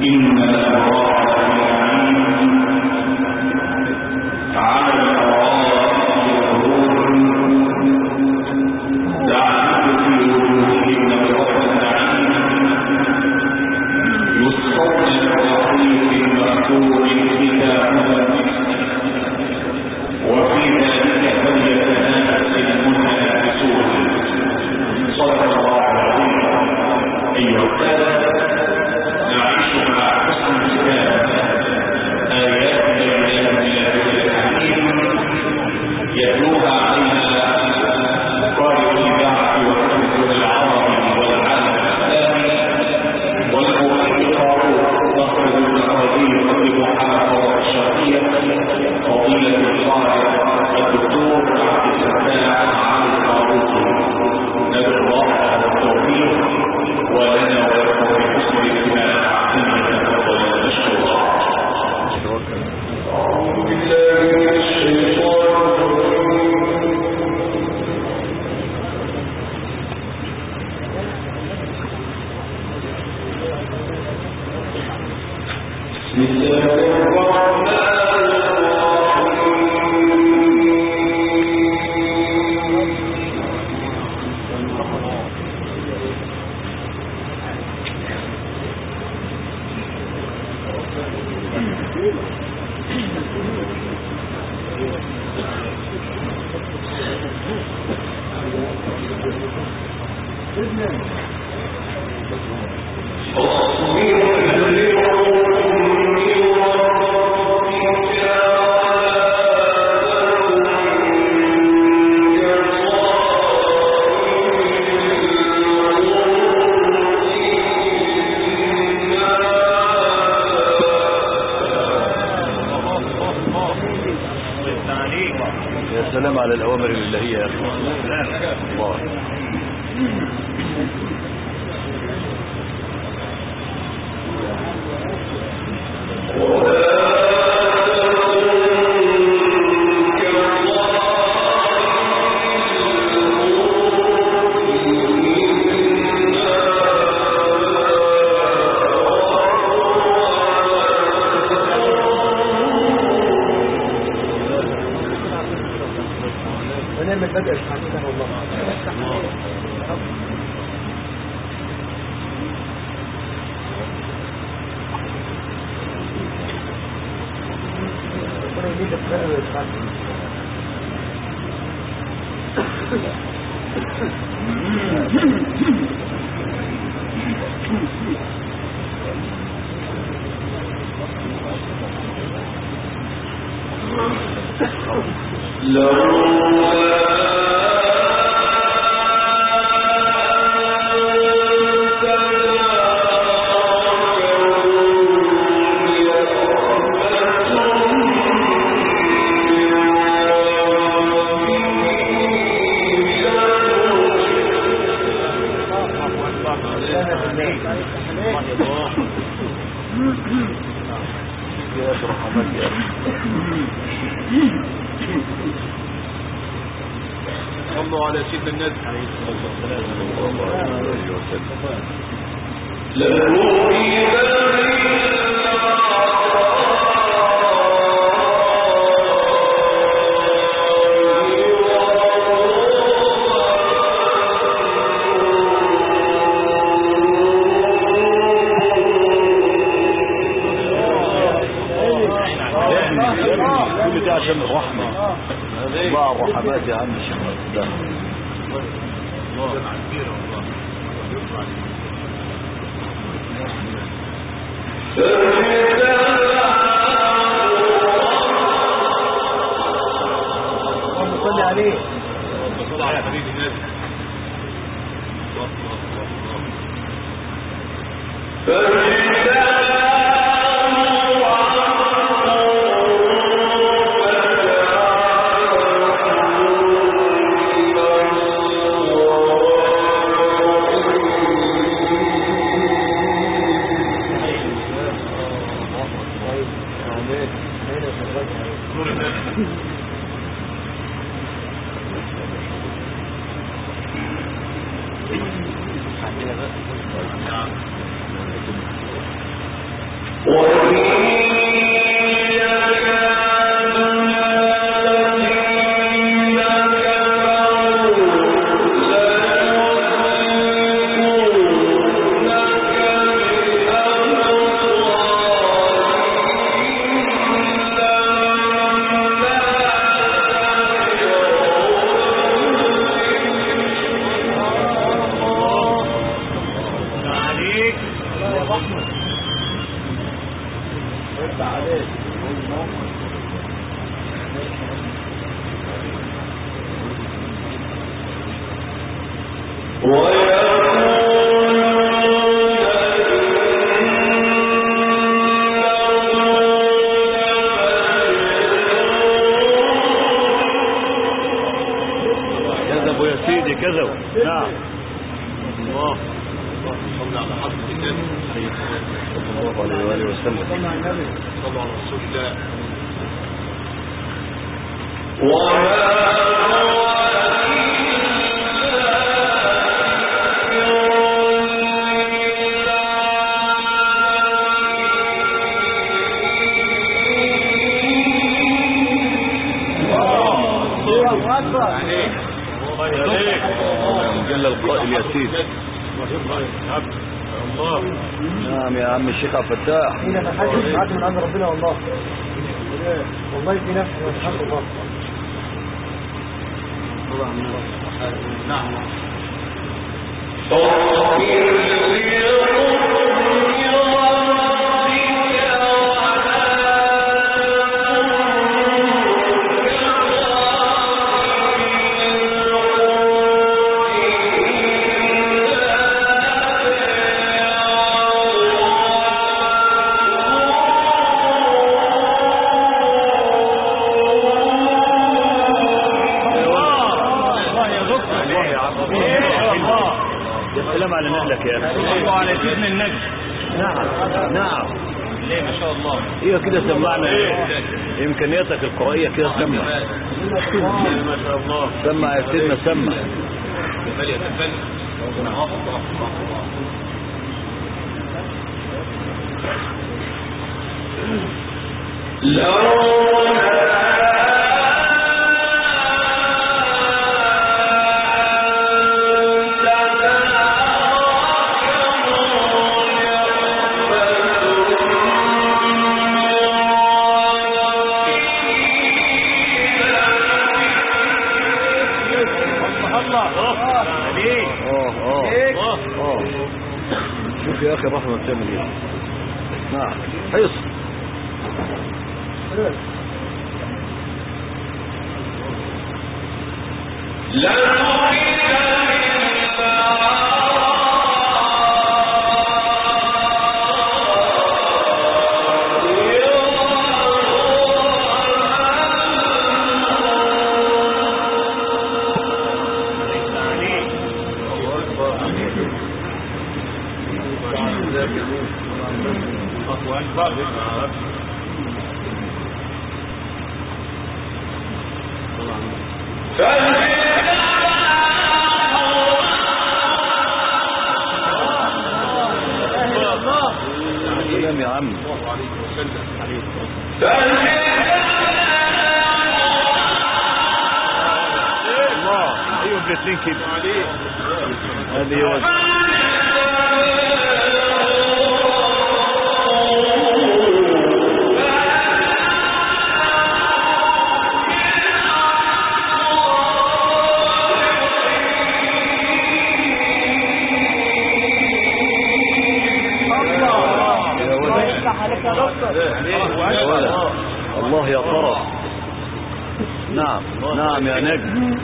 إن الأبرار في نعيم على الأرائك ينظرون تعرف في وجوههم نظرة النعيم يسقون من رحيق مختوم ختامها وفي ذلك فليتنافس المتنافسون صدق الله العظيم أيها السادة نعيش مع حسن الكتاب آيات بينات من الذكر الحكيم يتلوها علينا قارئ الإذاعة والتلفزيون العربي والعالم الإسلامي والمؤلف فاروق مخرج المقادير يقدم محافظة الشرقية فضيلة القارئ الدكتور عبد الفتاح علي الفاروقي ندعو الله له التوفيق ولنا ولكم بحسن الاستماع إنك تفضل نشكر الله أعوذ بالله من الشيطان الرجيم بسم الله الرحمن الرحيم يا سلام على الأوامر الإلهية يا أخي الله ونعم البدء الحقيقة والله ربنا يميل الخير ويسعدك يا أخي رحمك يا أخي صلوا على سيدنا النبي عليه الصلاة والسلام صلى الله عليه وسلم كل ده عشان الرحمة الله الرحمات يا عم الشيخ ده اللهم صل عليه صلى على حبيب النبي نور النبي كذبوا يا سيدي كذبوا نعم الله صلى على حضرة النبي صلى الله عليه وآله وسلم صلى على النبي صلى على رسول الله الله اكبر عليك عليك جل القائل يا سيدي الله نعم يا عم الشيخ عبد الفتاح هنا ما حدش يتعدى من عند ربنا والله والله في نفس الحمد لله نعم الله يا دكتور الله يا عبد الله يا سلام على نقلك يا اخي الله على سيدنا النبي نعم نعم ليه ما شاء الله ايوه كده سمعنا امكانياتك القرائيه كده سمع ما شاء الله سمع يا سيدنا سمع جمال يتفنن اه اه اه شوف يا اخي الرحمه بتعمل ايه نعم حيص سلام يا عم الله ايوه الاثنين كده هذه وجه يا الله ولد يفتح عليك يا دكتور يا ولد الله يا طرف نعم نعم يا نجم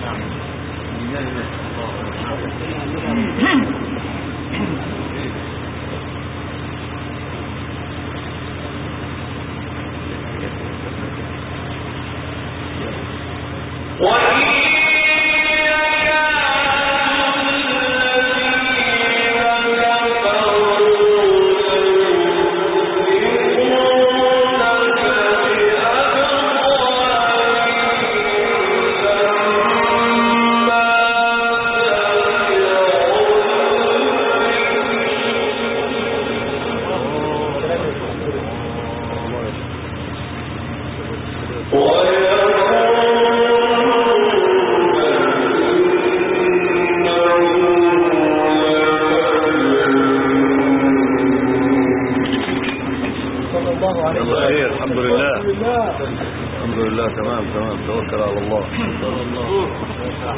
صلى الله عليه يلا خير الحمد لله لله الحمد لله تمام تمام توكل على الله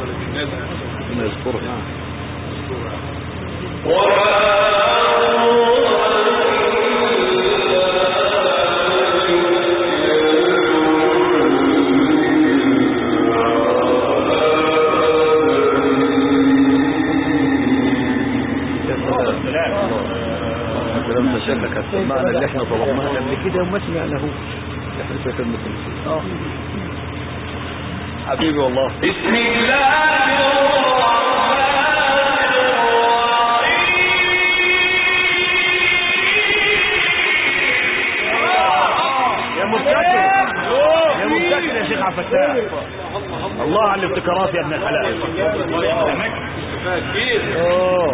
ربنا يسترها وما الكلام ده شكلك هتسمعنا اللي احنا طلبناه قبل كده وما سمعناه احنا سكرنا كل اه حبيبي والله بسم الله يا مبتكر يا مبتكر يا شيخ عبد الفتاح الله على الابتكارات يا ابن الحلال اه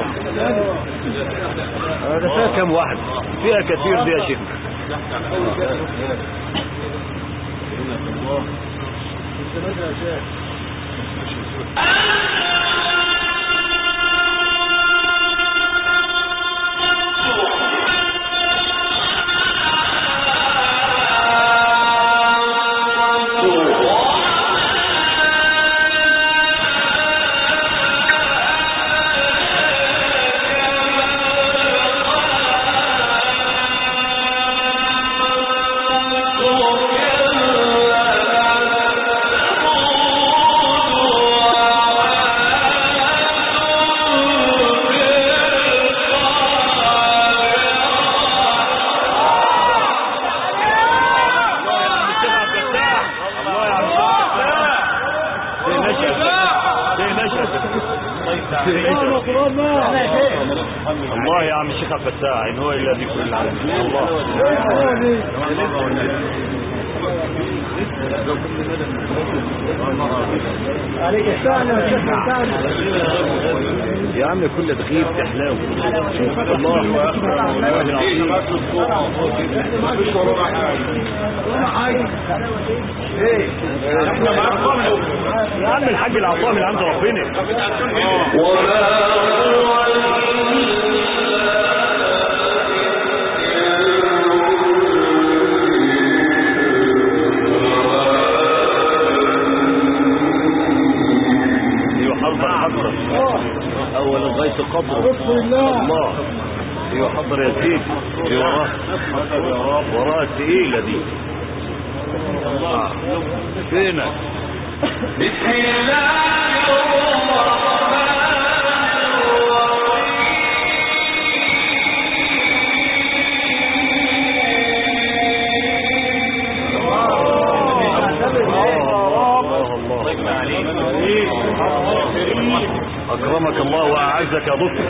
ده فيها كم واحد فيها كثير دي يا شيخ الله يا عم الشيخ عبد الفتاح ان هو الا ذكر العالمين الله عليك السلام يا شيخ السلام يا عم كل تغيير تحلاوه الله اكبر والله العظيم يا عم الحاج العطاء من عند ربنا وما هو يحضر حضر اول لغايه قبره الله يحضر يا سيدي دي وراه وراه الثقيله دي آه. فينك بسم الله الله الله اكرمك الله واعزك يا دكتور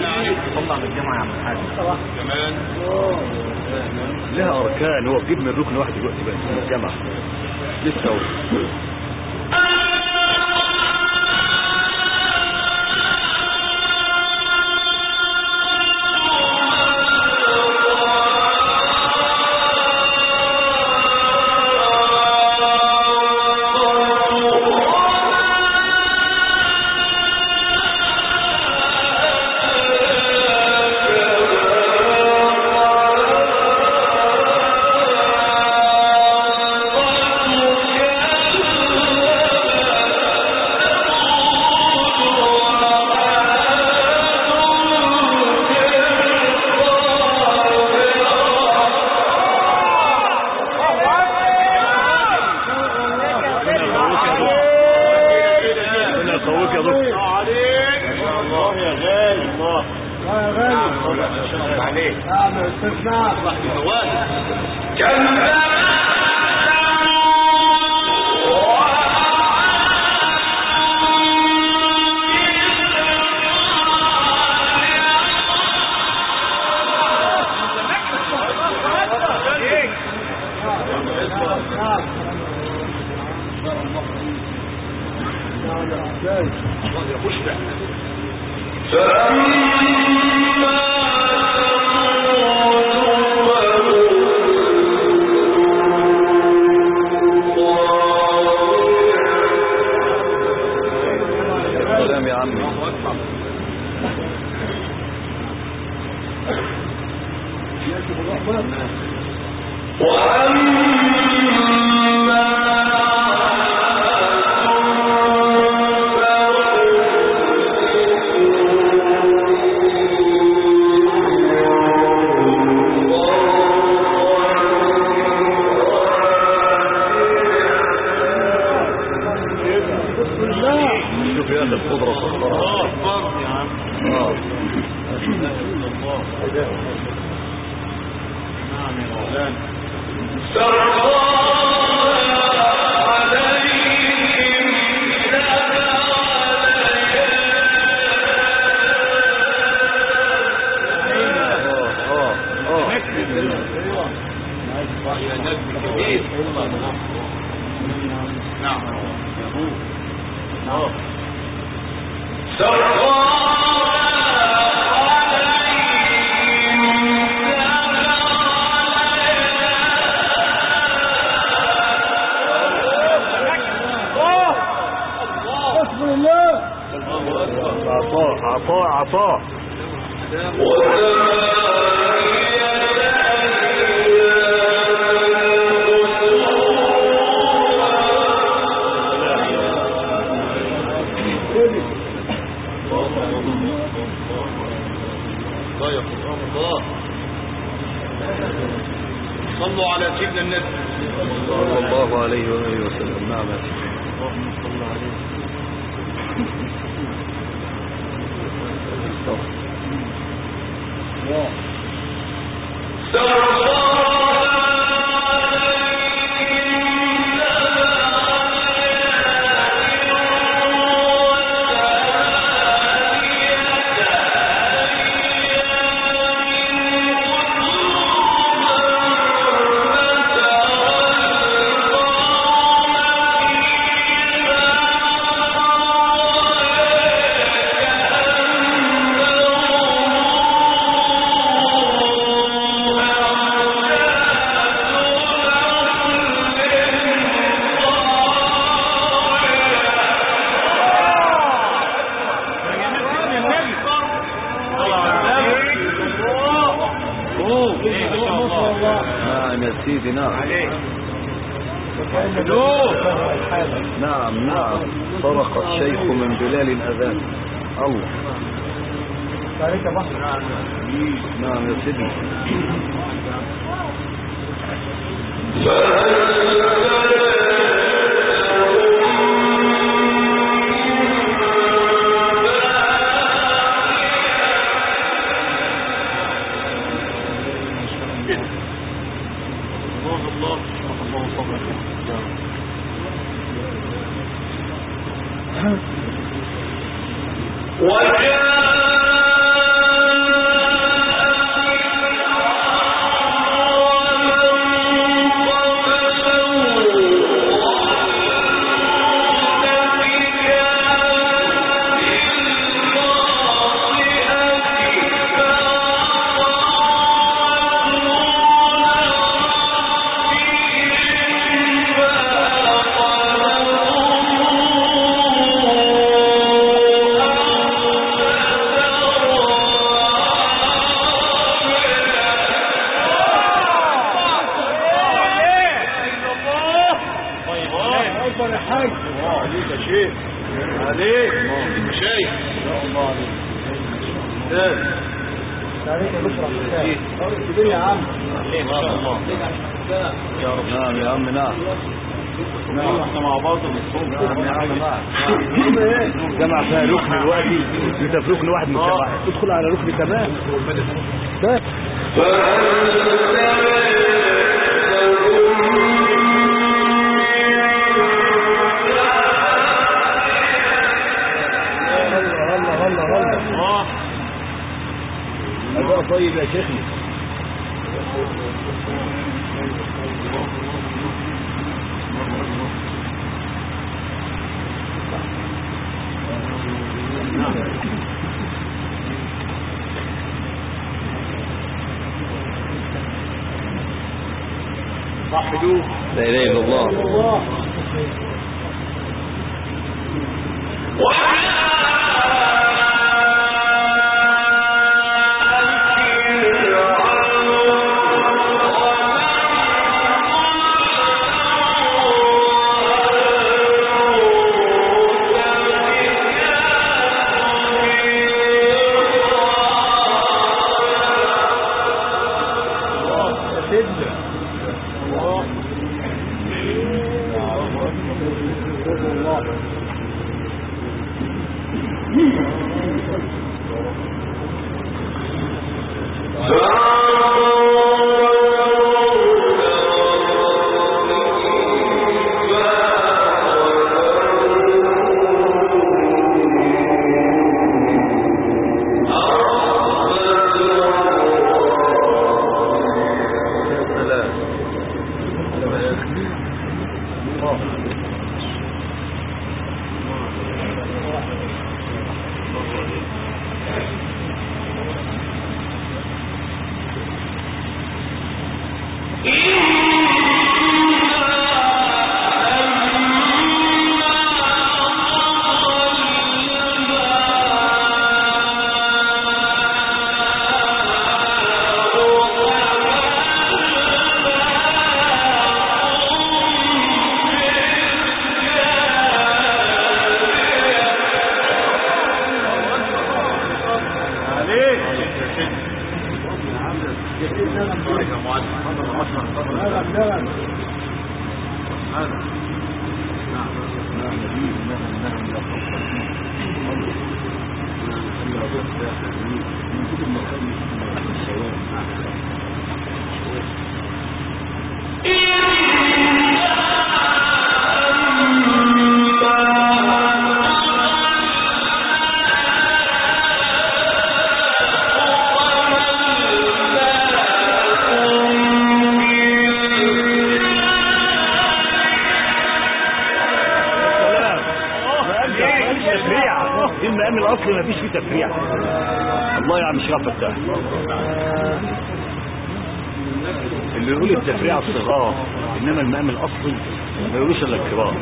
لها اركان هو بجيب من ركن واحد دلوقتي بس من الجامعه لسه اهو ربنا يقويك يا دكتور اه يا غالي نعم يا استاذ نعم سلام يا عمي شوف يا اخي القدره سخرها اه اه اه يا نجم كبير نعم بسم الله عطاء عطاء عطاء الله يا قرآن الله صلوا على سيدنا النبي صلى الله عليه وآله وسلم نعم يا سيدي. نعم يا سيدي نعم نعم نعم صرخ الشيخ من بلال الأذان الله عليك يا بحر نعم يا سيدي الله الله الله صبرك اكبر يا حاج عليك يا شيخ عليك مشايخ عليك يا بشرى كبير يا عم ما شاء الله نعم يا عم نعم نعم احنا مع بعض بالصوم نعم يا عم نعم جمع فيها ركن دلوقتي انت في ركن واحد من الجماعه ادخل على ركن كمان بس هلا هلا هلا الله أداء طيب يا شيخنا وحدوه لا إله إلا الله الله يا سيدنا الله الله Thank يا معلم سلام مفيش تفريع المقام الاصلي مفيش فيه تفريع الله يا عم شيخ عبد الفتاح اللي يقول التفريع الصغار انما المقام الاصلي ما يقولوش الا الكبار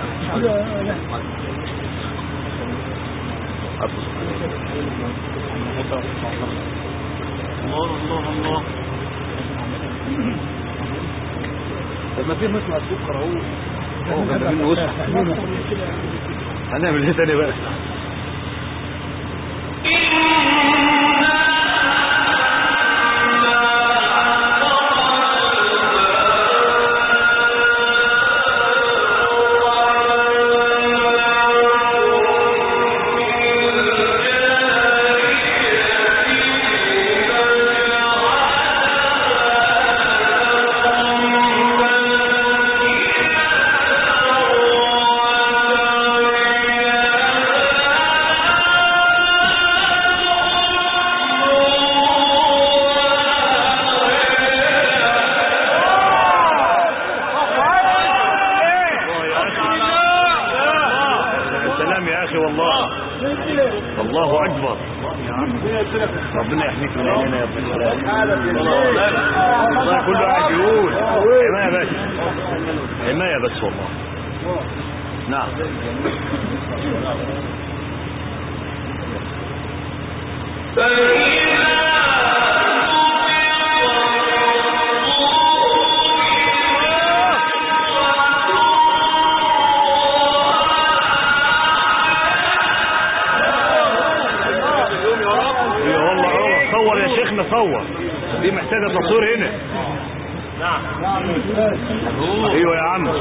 الله الله الله طب ما في مثل السكر اهو هو كان منه وسع هنعمل ايه تاني بقى سلام يا اخي والله الله اكبر ربنا يحميك من عينينا يا ابن الحلال والله كله قاعد يقول حمايه بس حمايه بس والله نعم ايه والله هو صور يا شيخنا صور دي محتاجه تصوير هنا ايوه يا عم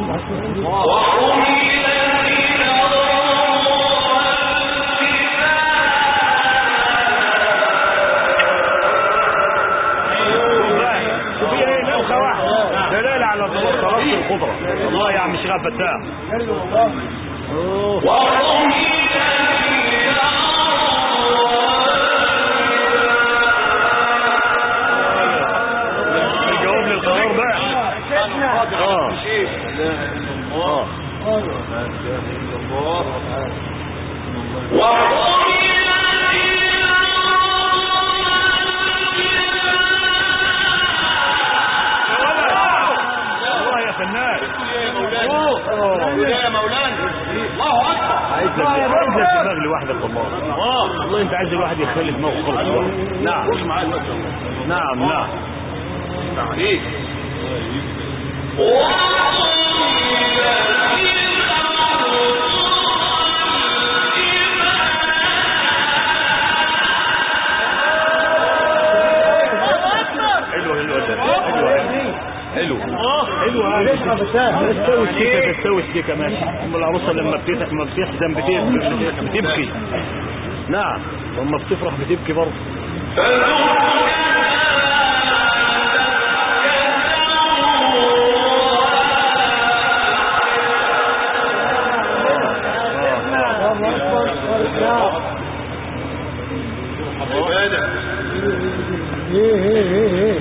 شوف هي ايه نفخه واحده دلاله على صلاه القدره الله يا عم شيخ عبد الفتاح الجواب للقرار بقى اه اه الله يا فنان يا مولانا الله اكبر عايز لك عايز لك دماغ لوحدك والله والله انت عايز الواحد يخلي دماغه خالص لوحده. نعم خش معايا المكتب نعم نعم عليك حلو حلو ده حلو حلو حلو تستوي السكه تستوي السكه ماشي ام العروسه لما بتت- لما بتحزن بت- بتبكي نعم لما بتفرح بتبكي برضه عبادة ايه ايه ايه ايه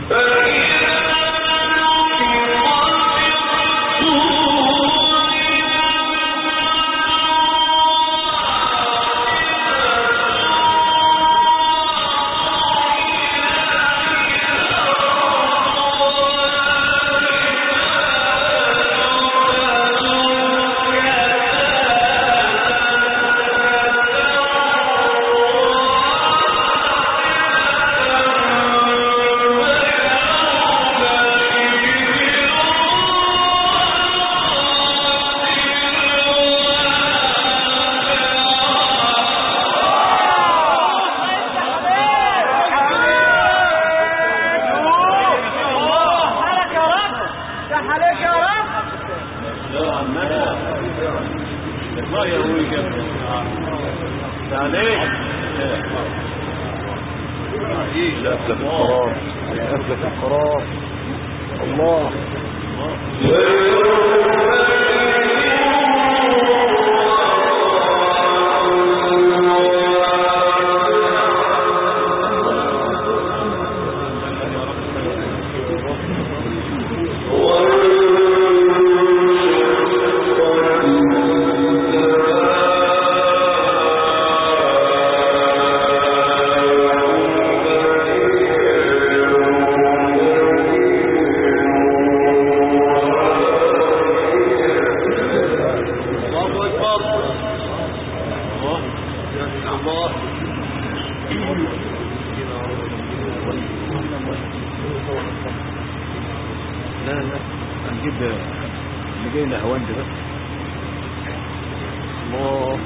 فإذا الله يا ولد يا ابني عليك أفلك القرار أفلك القرار الله الله اكبر الله الله لا لا هنجيب اللي جاي نهوان ده بس الله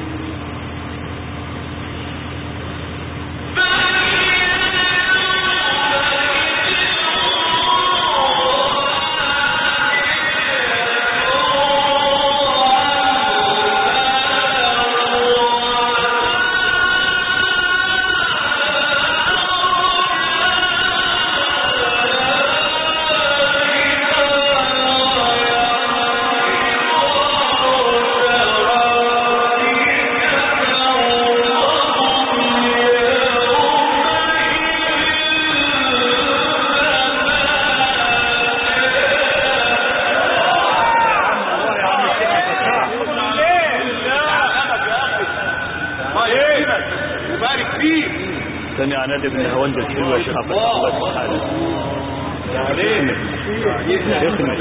الله يكرمك وبارك فيك ثاني عناد ابن هوان ده الحلوة يا شيخ عبد الله سبحانه عليك شيخنا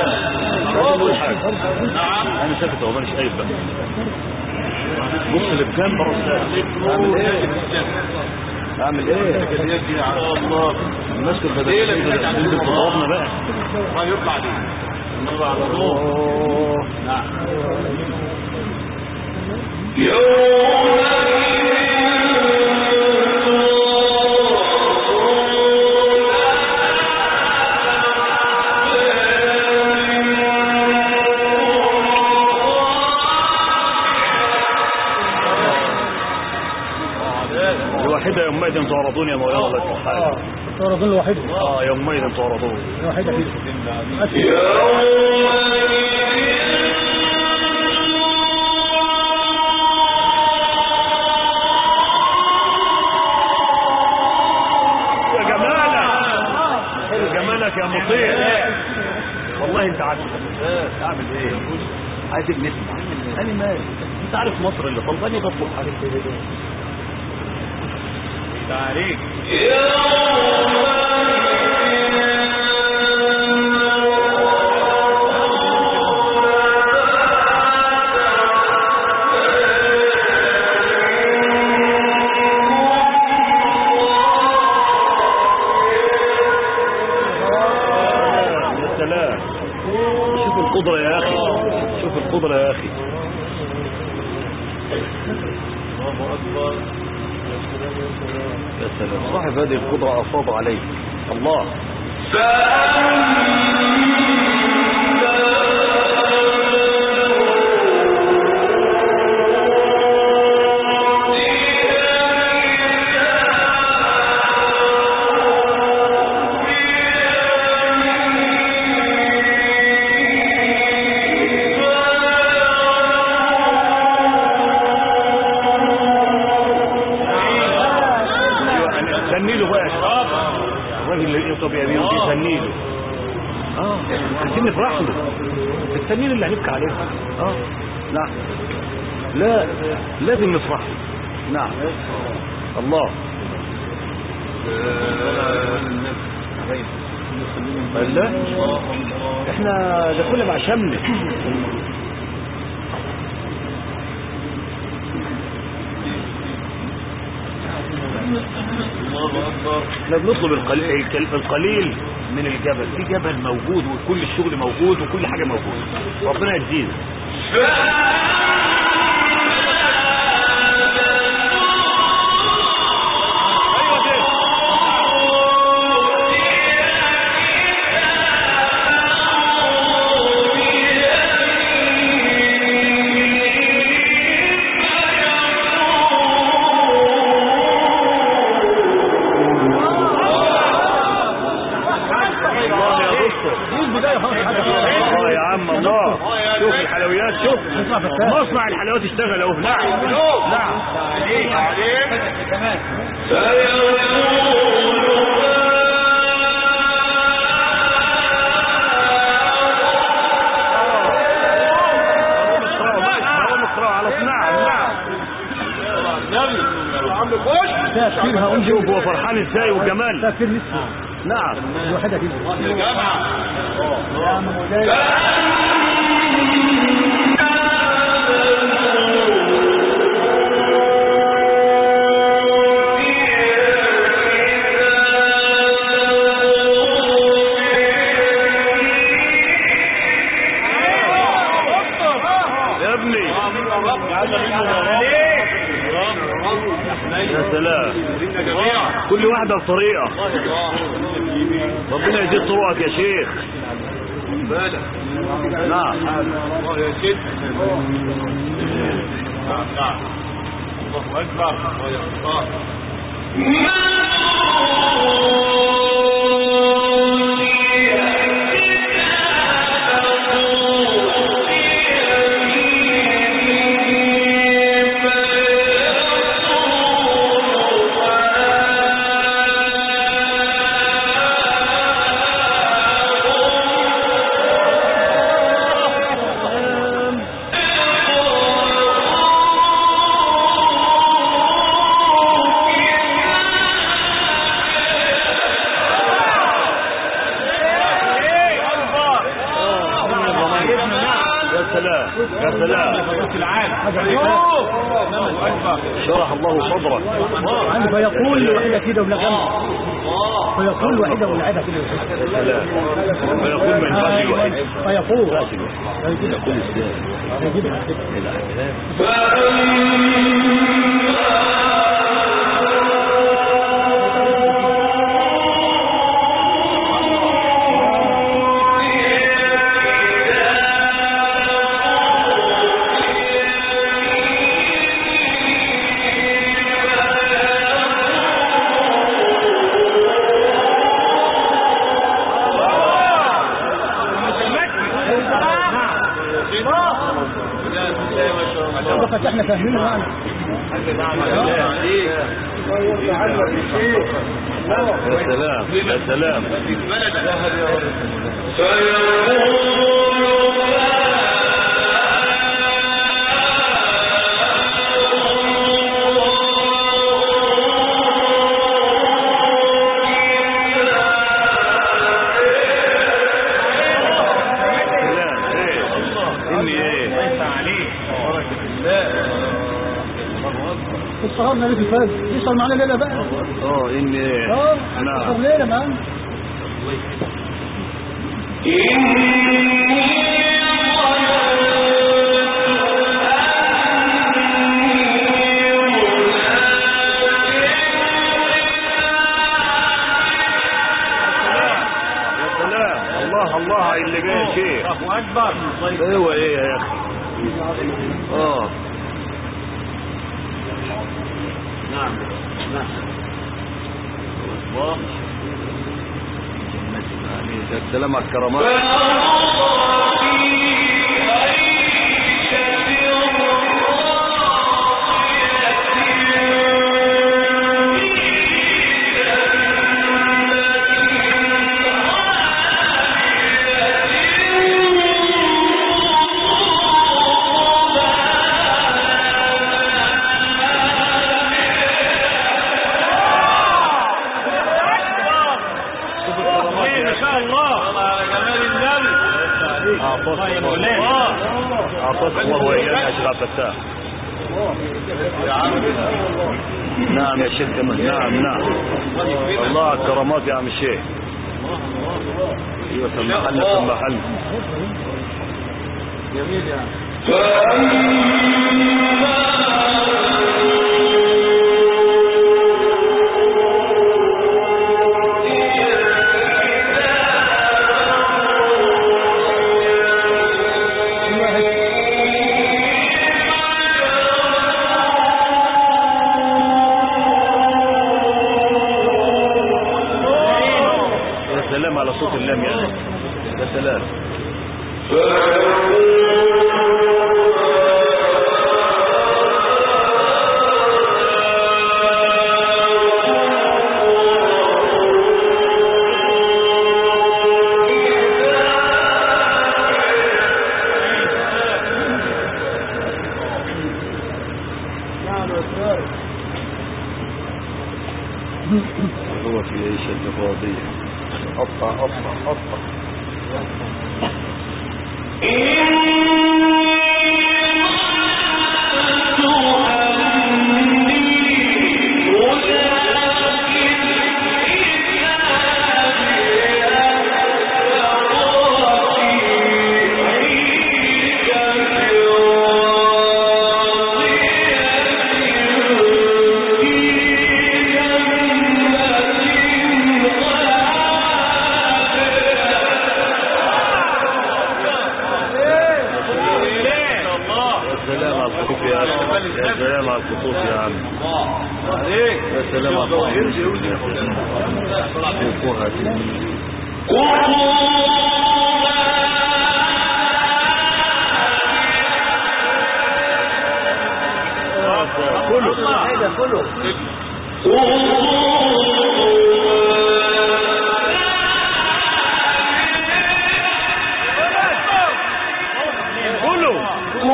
نعم انا ساكت والله مش قايل بقى بص اللي بكام بره اعمل ايه اعمل ايه الله ماسك ليه لك البدل تسعة تنزل تضربنا بقى الله يرضى عليك الله على طول اوه نعم الواحدة يومئذ تعرضون يا مولانا الله سبحانه صار ظل واحد اه يومئذ تعرضون واحدة فيه يا جمالك يا جمالك يا مطيع والله انت عارف اعمل ايه عايزك نسمع انا مالي انت عارف مصر اللي طلباني بطلب حاجه عليك يا سلام شوف القدرة يا اخي شوف القدرة يا اخي الله اكبر يا سلام صاحب هذه القدرة افاض عليك الله استني له بقى الراجل اللي ايده بيمينه بيستني له اه عايزين نفرح له استني له اللي هنبكي عليه اه نعم لا لازم نفرح له نعم الله قال لا احنا ده كل مع شمل الله اكبر احنا بنطلب القليل, القليل من الجبل في جبل موجود وكل الشغل موجود وكل حاجة موجود ربنا يجزينا ايوه كده مصنع الحلويات اشتغل اهو نعم نعم اقرأوا بس اقرأوا اقرأوا على طول. نعم نعم تفكيرها أنجو شوف هو فرحان ازاي وجمال تفكير نسبي نعم الوحدة كده يا مولاي يا ابني يا سلام كل واحدة بطريقة ربنا يزيد طرقك يا شيخ نعم الله يا شيخ نعم نعم الله اكبر الله يا الله يا سلام يا سلام شرح الله صدرك عنده فيقول الوحيدة كده ولا جنب فيقول الوحيدة والعادة كده يا سلام ويقول من فضل الوحيد فيقول يقول ازاي يجيبها كده فقط احنا فاهمينه يعني يا سلام يا سلام سلام ايه اني ايه الصهارنا ليه في الفاز يسهر معانا ليلة بقى اه اني ايه اه يسهر نعم ليلة معانا يا سلام الله الله على اللي جاي يا شيخ الله اكبر ايوه ايه يا اخي اه نعم نعم الله يا سلام على الكرامات شوف الكرامات ما شاء الله على جمال النبي اعطاك الله اعطاك الله واياك يا شيخ عبد الفتاح نعم يا شيخ كمان نعم نعم الله على الكرامات يا عم الشيخ ايوه في المحل في المحل يا سلام على صوت اللام يا أخي. يا سلام هو في عيشة راضية قطع قطع قطع يا سلام على الخطوط يا عم يا سلام على الخطوط يا عم يا سلام على الخطوط وقوها تلميذ كله كله كله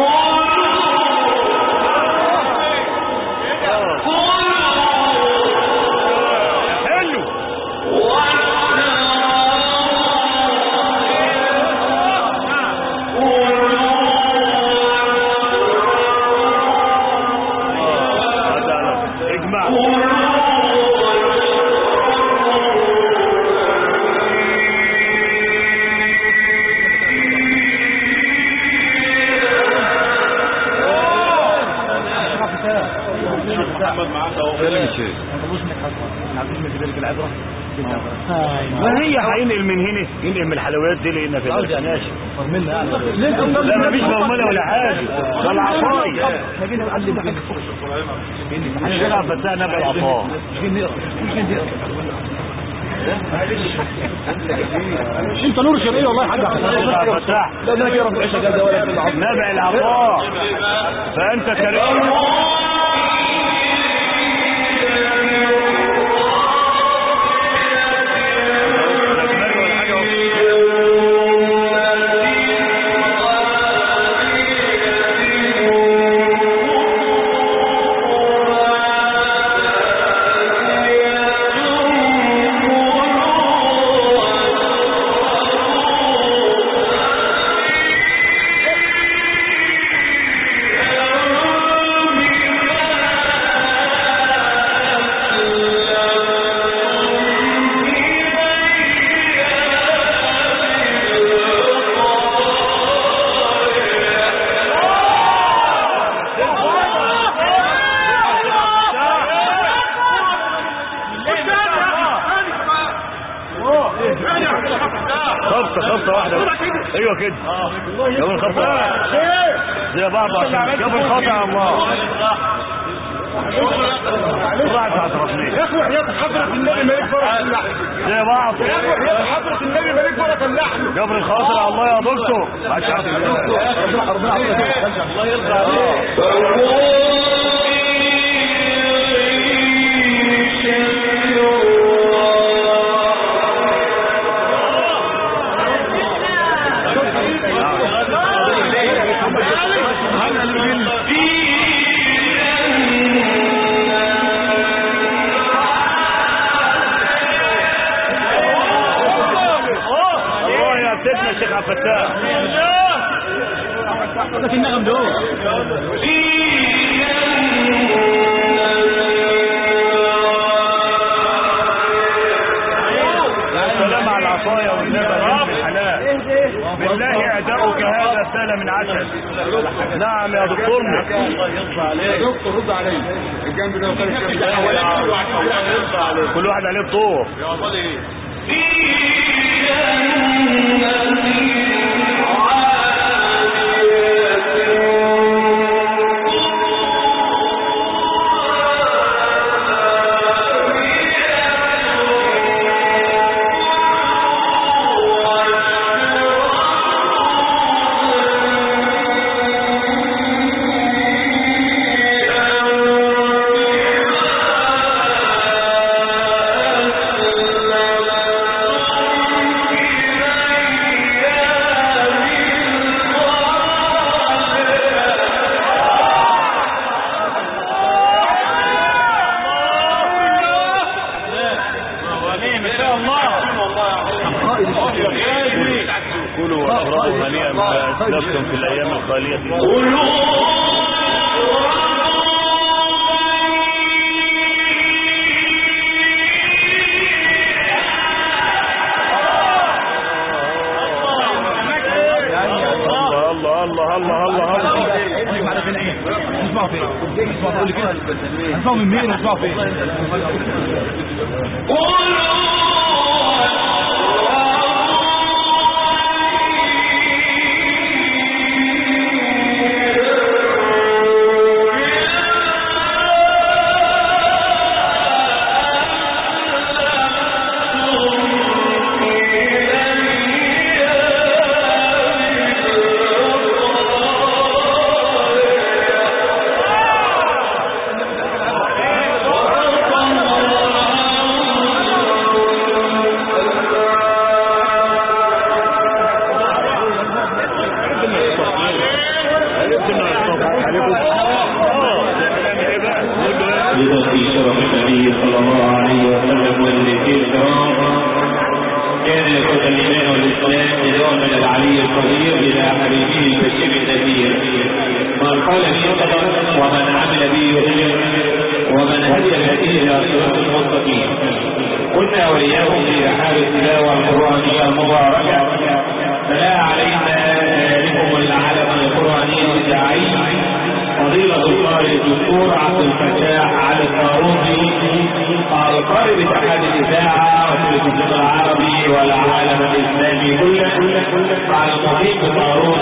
حلو هذا على اجمع محمد معاك اهو كلم شيء ما هي هينقل من هنا ينقل من الحلويات دي لان في الناس لا ما فيش مهمله ولا حاجه ده العصايه احنا بنلعب فتاة نبع العصا انت نور شرقية والله يا حاج بنلعب فتاح لا لا يا رب عيشة جادة ولا في العصر نبع العصا فانت كريم خبطة خبطة واحدة ايوه كده جاب الخبطة زي بعض عشان جاب الخطأ يا الله راحت على طرفين يا اخي وحياة حضرة النبي مالك بركة اللحم زي بعض يا اخي وحياة حضرة النبي مالك بركة اللحم جبر الخاطر يا الله يا دكتور ما شاء الله ربنا الله يرضى عليك الله يا سيدنا الشيخ عبد الفتاح في النغم دول يا سلام على العصاية والنبى بنت الحلال بالله اعداؤك هذا سال من عسل نعم يا دكتورنا دكتور رد علي الجنب ده وكان الجنب ده كل واحد عليه الدور يا والله ايه Yeah. هنسمعه من مين هنسمعه فين إذا في شرف النبي صلى الله عليه وسلم والذكر الكرام كان يكون الإيمان والإسلام بدون من العلي القدير إلى حبيبه البشير النذير من قال به قدر ومن عمل به يؤجر ومن هدي الهدي إلى صراط المستقيم كنا وإياكم في رحاب التلاوة القرآنية المباركة فلا علينا ذلكم العلم القرآني الداعي فضيلة القارئ الدكتور عبد الفتاح علي الطاروسي القارئ باتحاد الإذاعة والتلفزيون العربي والعالم الإسلامي كله على المحيط الطاروسي